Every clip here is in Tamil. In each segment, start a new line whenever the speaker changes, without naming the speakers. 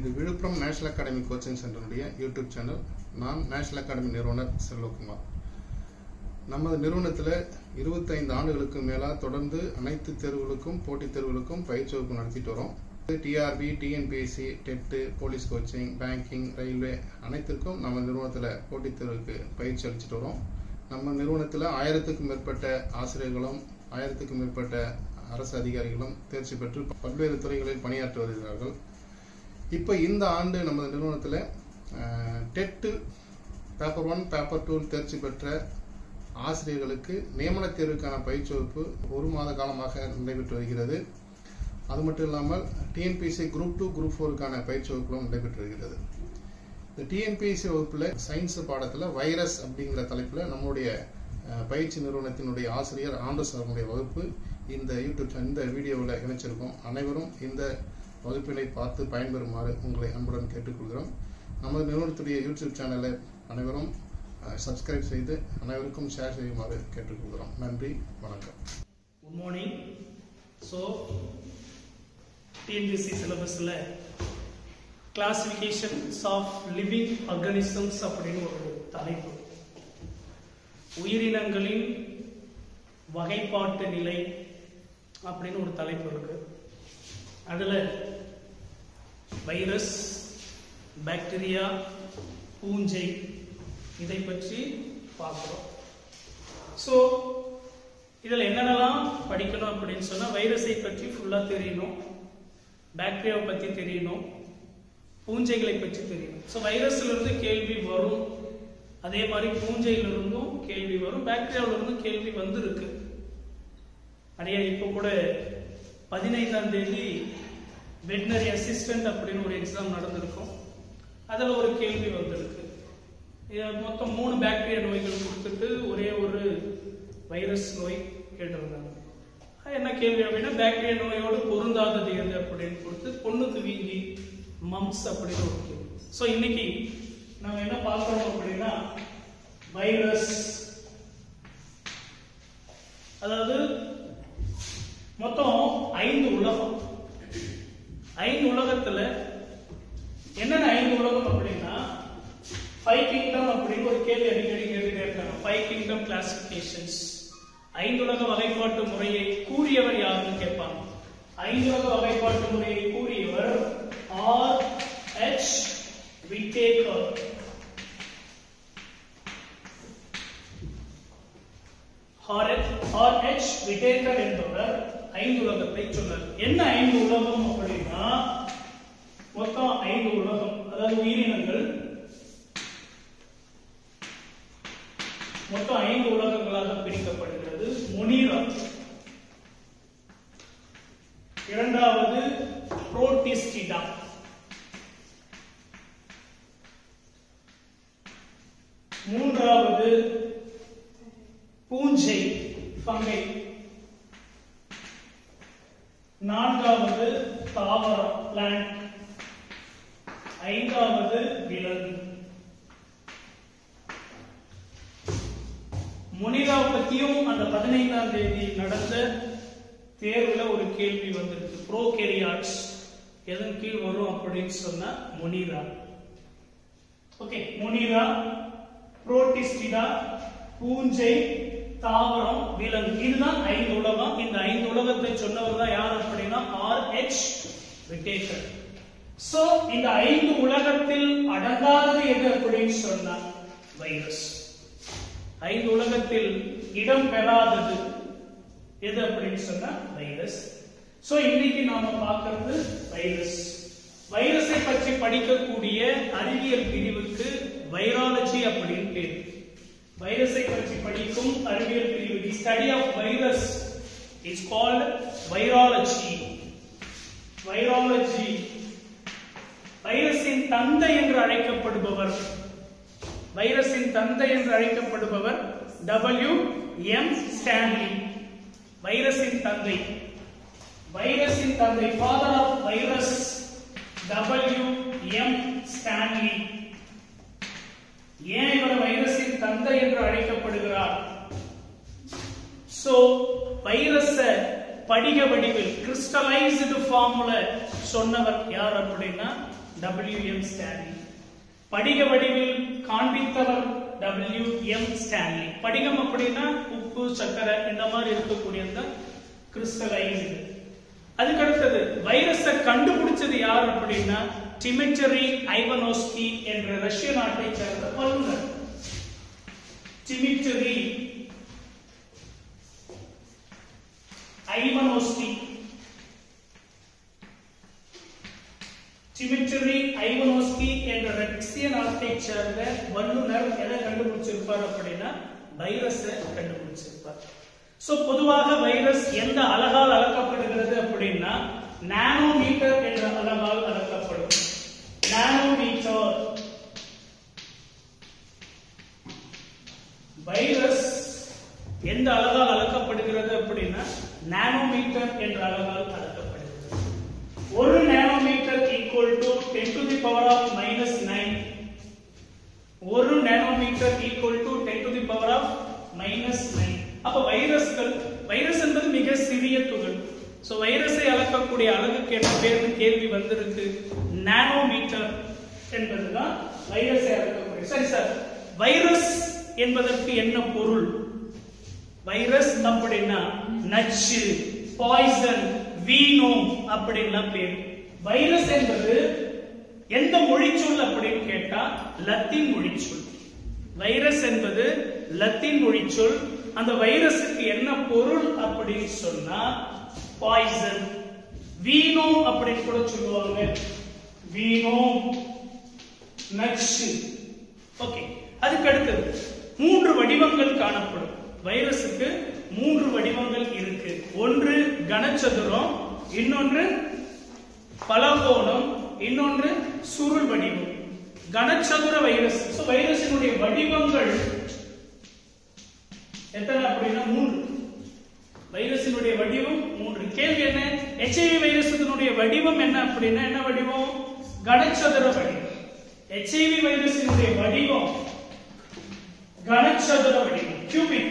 இது விழுப்புரம் நேஷனல் அகாடமி கோச்சிங் சென்டருடைய யூடியூப் சேனல் நான் நேஷனல் அகாடமி நிறுவனர் செல்வகுமார் நமது நிறுவனத்தில் இருபத்தைந்து ஆண்டுகளுக்கு மேலாக தொடர்ந்து அனைத்து தேர்வுகளுக்கும் போட்டித் தேர்வுகளுக்கும் பயிற்சி வகுப்பு நடத்திட்டு வரோம் TRB TNPSC TET police coaching banking railway அனைத்திற்கும் நம்ம நிறுவனத்தில் போட்டித் தேர்வுக்கு பயிற்சி அளிச்சுட்டு வரோம் நம்ம நிறுவனத்தில் ஆயிரத்துக்கும் மேற்பட்ட ஆசிரியர்களும் ஆயிரத்துக்கும் மேற்பட்ட அரசு அதிகாரிகளும் தேர்ச்சி பெற்று பல்வேறு துறைகளில் பணியாற்றி வருகிறார்கள் இப்போ இந்த ஆண்டு நமது நிறுவனத்தில் TET paper one paper two தேர்ச்சி பெற்ற ஆசிரியர்களுக்கு நியமன தேர்வுக்கான பயிற்சி வகுப்பு ஒரு மாத காலமாக நடைபெற்று வருகிறது அது மட்டும் இல்லாமல் டிஎன்பிஎஸ்சி குரூப் டூ குரூப் ஃபோருக்கான பயிற்சி வகுப்புகளும் நடைபெற்று வருகிறது இந்த டிஎன்பிஎஸ்சி வகுப்பில் சயின்ஸ் பாடத்தில் வைரஸ் அப்படிங்கிற தலைப்பில் நம்மளுடைய அஹ், பயிற்சி நிறுவனத்தினுடைய ஆசிரியர் ஆண்டு சாருடைய வகுப்பு இந்த யூடியூப் சேனல் இந்த வீடியோவில் இணைச்சிருக்கோம் அனைவரும் இந்த வகுப்பினை பார்த்து பயன்பெறுமாறு உங்களை அன்புடன் கேட்டுக்கொள்கிறோம் நமது நிறுவனத்துடைய யூடியூப் சேனலை அனைவரும் சப்ஸ்கிரைப் செய்து அனைவருக்கும் ஷேர் செய்யுமாறு கேட்டுக்கொள்கிறோம் நன்றி வணக்கம்
குட் மார்னிங் ஸோ டிஎன்பிஎஸ்சி சிலபஸில் கிளாசிஃபிகேஷன்ஸ் ஆஃப் லிவிங் ஆர்கானிசம்ஸ் அப்படின்னு ஒரு தலைப்பு உயிரினங்களின் வகைப்பாட்டு நிலை அப்படின்னு ஒரு தலைப்பு இருக்கு அதில் வைரஸ் பாக்டீரியா பூஞ்சை இதை பற்றி பார்க்குறோம் ஸோ இதில் என்னென்னலாம் படிக்கணும் அப்படின்னு சொன்னால் வைரஸை பற்றி ஃபுல்லாக தெரியணும் பாக்டீரியாவை பற்றி தெரியணும் பூஞ்சைகளை பற்றி தெரியணும் ஸோ வைரஸ்லேருந்து கேள்வி வரும் அதே மாதிரி பூஞ்சையிலிருந்தும் கேள்வி வரும் பாக்டீரியாவிலிருந்தும் கேள்வி வந்திருக்கு நிறைய இப்போ கூட பதினைந்தாம் தேதி வெட்டினரி அசிஸ்டன்ட் அப்படின்னு ஒரு எக்ஸாம் நடந்திருக்கும் அதில் ஒரு கேள்வி வந்திருக்கு இது மொத்தம் மூணு பாக்டீரியா நோய்கள் கொடுத்துட்டு ஒரே ஒரு வைரஸ் நோய் கேட்டிருந்தாங்க அது என்ன கேள்வி அப்படின்னா பாக்டீரியா நோயோடு பொருந்தாதது எது அப்படின்னு கொடுத்து பொண்ணுக்கு வீங்கி மம்ஸ் அப்படின்னு ஒரு கேள்வி ஸோ இன்னைக்கு நம்ம என்ன பார்க்கறோம் அப்படின்னா வைரஸ் அதாவது மொத்தம் ஐந்து உலகம் ஐந்து உலகத்துல என்னென்ன ஐந்து உலகம் அப்படின்னா ஃபைவ் கிங்டம் அப்படின்னு ஒரு கேள்வி அடிக்கடி கேட்டுட்டே இருக்காங்க ஃபைவ் கிங்டம் கிளாசிபிகேஷன்ஸ் ஐந்துலக வகைப்பாட்டு முறையை கூறியவர் யாருன்னு கேட்பாங்க ஐந்துலக வகைப்பாட்டு முறையை கூறியவர் R H Whittaker R H Whittaker என்பவர் ஐந்து உலகத்தை சொன்னார் என்ன ஐந்து உலகம் அப்படின்னா மொத்தம் ஐந்து உலகம் அதாவது உயிரினங்கள் மொத்தம் ஐந்து உலகங்களாக பிரிக்கப்படுகிறது முனிரா இரண்டாவது புரோட்டிஸ்டிடா மூன்றாவது பூஞ்சை பங்கை நான்காவது தாவரம் பிளான்ட் ஐந்தாவது விலங்கு முனிரா பத்தியும் அந்த பதினைந்தாம் தேதி நடந்த தேர்வுல ஒரு கேள்வி வந்திருக்கு ப்ரோகேரியாட்ஸ் எதன் கீழ் வரும் அப்படின்னு சொன்னா முனிரா ஓகே முனிரா புரோட்டிஸ்டிடா பூஞ்சை தாவரம் விலங்கு இதுதான் ஐந்து உலகம் இந்த ஐந்து உலகத்தை சொன்னவர் தான் யார் அப்படின்னா ஆர் எச் விட்டேக்கர் சோ இந்த ஐந்து உலகத்தில் அடங்காதது எது அப்படின்னு சொன்னா வைரஸ் ஐந்து உலகத்தில் இடம் பெறாதது எது அப்படின்னு சொன்னா வைரஸ் சோ இன்னைக்கு நாம பார்க்கிறது வைரஸ் வைரஸை பற்றி படிக்கக்கூடிய அறிவியல் பிரிவுக்கு வைராலஜி அப்படின்னு பேர் வைரஸை பற்றி படிக்கும் அறிவியல் பிரிவு the study of virus is called virology virology வைரஸின் தந்தை என்று அழைக்கப்படுபவர் வைரஸின் தந்தை என்று அழைக்கப்படுபவர் டபிள்யூ எம் ஸ்டான்லி வைரஸின் தந்தை வைரஸின் தந்தை father of virus W M Stanley ஏன் இவர் வைரஸின் தந்தை என்று அழைக்கப்படுகிறார் சோ வைரஸ படிக வடிவில் கிறிஸ்டலைஸ்டு ஃபார்முல சொன்னவர் யார் அப்படின்னா டபிள்யூ எம் ஸ்டான்லி படிக வடிவில் காண்பித்தவர் டபிள்யூ எம் ஸ்டான்லி படிகம் அப்படின்னா உப்பு சர்க்கரை இந்த மாதிரி இருக்கக்கூடியது கிறிஸ்டலைஸ்டு அதுக்கு அடுத்தது வைரஸை கண்டுபிடிச்சது யார் அப்படின்னா டிமெட்டரி ஐவனோஸ்கி என்ற ரஷ்ய நாட்டை சேர்ந்த வல்லுநர் டிமிட்டரி ஐவனோஸ்கி டிமிட்டரி ஐவனோஸ்கி என்ற ரஷ்ய நாட்டை சேர்ந்த வல்லுநர் எதை கண்டுபிடிச்சிருப்பார் அப்படின்னா வைரஸை கண்டுபிடிச்சிருப்பார் சோ பொதுவாக வைரஸ் எந்த அலகால் அளக்கப்படுகிறது அப்படின்னா நானோமீட்டர் என்ற அலகால் அளக்கப்படும் நானோமீட்டர் வைரஸ் எந்த அலகால் அளக்கப்படுகிறது அப்படின்னா நானோமீட்டர் என்ற அலகால் அளக்கப்படுகிறது ஒரு nanometre equal to ten to the power of minus nine ஒரு nanometre equal to ten to the power of minus nine அப்ப வைரஸ்கள் வைரஸ் என்பது மிக சிறிய துகள் சோ வைரஸை அளக்கக்கூடிய அலகுக்கு என்ன பேர்னு கேள்வி வந்திருக்கு நானோமீட்டர் என்பதுதான் வைரஸை அளக்கக்கூடிய சரி சார் வைரஸ் என்பதற்கு என்ன பொருள் வைரஸ் அப்படின்னா நச்சு பாய்சன் வீணோம் அப்படின்லாம் பேர் வைரஸ் என்பது எந்த மொழிச்சொல் அப்படின்னு கேட்டா லத்தீன் மொழிச்சொல் வைரஸ் என்பது லத்தீன் மொழிச்சொல் அந்த வைரஸுக்கு என்ன பொருள் அப்படின்னு சொன்னா பாய்சன் வீணோம் அப்படின்னு கூட சொல்லுவாங்க வீணோம் நச்சு ஓகே அதுக்கு அடுத்தது மூன்று வடிவங்கள் காணப்படும் வைரஸுக்கு மூன்று வடிவங்கள் இருக்கு ஒன்று கனச்சதுரம் இன்னொன்று பலகோணம் இன்னொன்று சுருள் வடிவம் கனச்சதுர வைரஸ் So, வைரஸினுடைய வடிவங்கள் எத்தனை அப்படின்னா மூன்று வைரஸினுடைய வடிவம் மூன்று கேள்வி என்ன எச்ஐவி வைரஸினுடைய வடிவம் என்ன அப்படின்னா என்ன வடிவம் கனச்சதுர வடிவம் எச்ஐவி வைரஸினுடைய வடிவம் கனச்சதுர வடிவம் கியூபிக்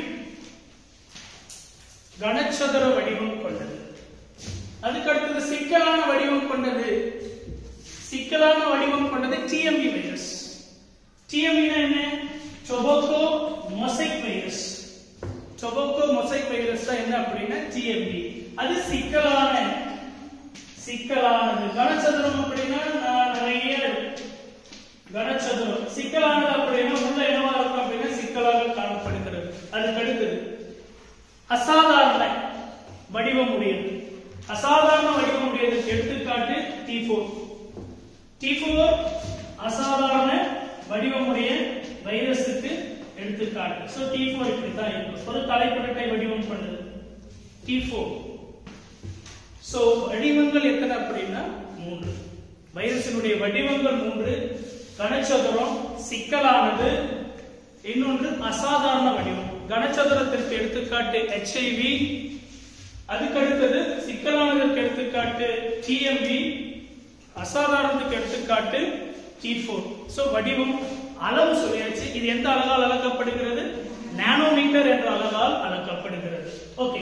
கனச்சதுர வடிவம் கொண்டது அதுக்கு அடுத்தது சிக்கலான வடிவம் கொண்டது சிக்கலான வடிவம் கொண்டது டிஎம்பி வைரஸ் டிஎம்பினா என்ன tobacco mosaic virus tobacco mosaic virus தான் என்ன அப்படின்னா டிஎம்பி அது சிக்கலான சிக்கலானது கனச்சதுரம் அப்படின்னா நான் நிறைய இருக்கு. கனச்சதுரம் சிக்கலானது அப்படின்னா உள்ள என்னவா இருக்கும் அப்படின்னா சிக்கலாக காணப்படுகிறது அதுக்கு அடுத்தது அசாதாரண வடிவம் உடையது அசாதாரண வடிவம் உடையது எடுத்துக்காட்டு டி ஃபோர் டி ஃபோர் அசாதாரண வடிவமுடைய வைரஸுக்கு எடுத்துக்காட்டு ஸோ டி ஃபோர் இப்படித்தான் இருக்கும் ஒரு தலைப்பரட்டை வடிவம் பண்ணுது டி ஃபோர் ஸோ வடிவங்கள் எத்தனை அப்படின்னா மூன்று வைரஸினுடைய வடிவங்கள் மூன்று கனச்சதுரம் சிக்கலானது இன்னொன்று அசாதாரண வடிவம் கனச்சதுரத்திற்கு எடுத்துக்காட்டு ஹெச்ஐவி அதுக்கு அடுத்தது சிக்கலானதற்கு எடுத்துக்காட்டு டிஎம்பி அசாதாரணத்துக்கு எடுத்துக்காட்டு டி ஃபோர் ஸோ வடிவம் அளவு சொல்லியாச்சு இது எந்த அலகால் அளக்கப்படுகிறது நானோமீட்டர் என்ற அலகால் அளக்கப்படுகிறது ஓகே